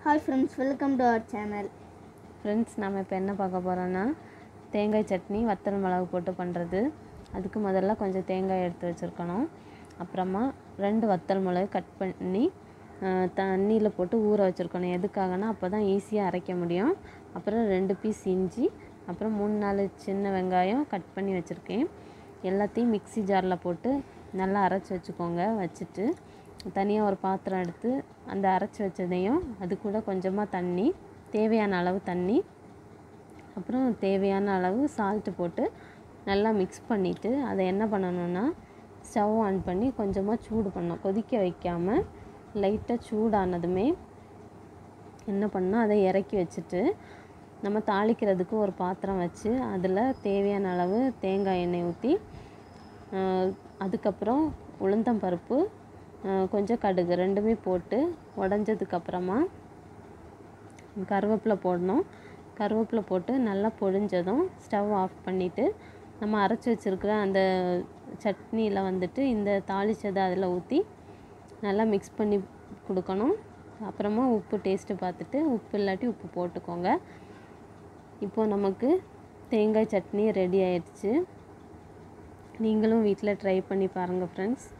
hi friends welcome to our channel friends நம்ம இப்போ என்ன பார்க்க போகிறோன்னா தேங்காய் சட்னி வத்தல் மிளகு போட்டு பண்ணுறது அதுக்கு முதல்ல கொஞ்சம் தேங்காய் எடுத்து வச்சுருக்கணும் அப்புறமா ரெண்டு வத்தல் மிளகு கட் பண்ணி தண்ணியில் போட்டு ஊற வச்சுருக்கணும் எதுக்காகனா அப்போ தான் ஈஸியாக அரைக்க முடியும் அப்புறம் ரெண்டு பீஸ் இஞ்சி அப்புறம் மூணு நாலு சின்ன வெங்காயம் கட் பண்ணி வச்சுருக்கேன் எல்லாத்தையும் மிக்ஸி ஜாரில் போட்டு நல்லா அரைச்சி வச்சுக்கோங்க வச்சுட்டு தனியாக ஒரு பாத்திரம் எடுத்து அந்த அரைச்சி வச்சதையும் அது கூட கொஞ்சமாக தண்ணி தேவையான அளவு தண்ணி அப்புறம் தேவையான அளவு சால்ட்டு போட்டு நல்லா மிக்ஸ் பண்ணிவிட்டு அதை என்ன பண்ணணும்னா ஸ்டவ் ஆன் பண்ணி கொஞ்சமாக சூடு பண்ணணும் கொதிக்க வைக்காமல் லைட்டாக சூடானதுமே என்ன பண்ணணும் அதை இறக்கி வச்சுட்டு நம்ம தாளிக்கிறதுக்கு ஒரு பாத்திரம் வச்சு அதில் தேவையான அளவு தேங்காய் எண்ணெய் ஊற்றி அதுக்கப்புறம் உளுந்தம் பருப்பு கொஞ்சம் கடுகு ரெண்டுமே போட்டு உடஞ்சதுக்கப்புறமா கருவேப்பிலை போடணும் கருவேப்பிலை போட்டு நல்லா பொழிஞ்சதும் ஸ்டவ் ஆஃப் பண்ணிவிட்டு நம்ம அரைச்சி வச்சுருக்கிற அந்த சட்னியில் வந்துட்டு இந்த தாளிச்சதை அதில் ஊற்றி நல்லா மிக்ஸ் பண்ணி கொடுக்கணும் அப்புறமா உப்பு டேஸ்ட்டு பார்த்துட்டு உப்பு இல்லாட்டி உப்பு போட்டுக்கோங்க இப்போது நமக்கு தேங்காய் சட்னி ரெடி ஆயிடுச்சு நீங்களும் வீட்டில் ட்ரை பண்ணி பாருங்கள் ஃப்ரெண்ட்ஸ்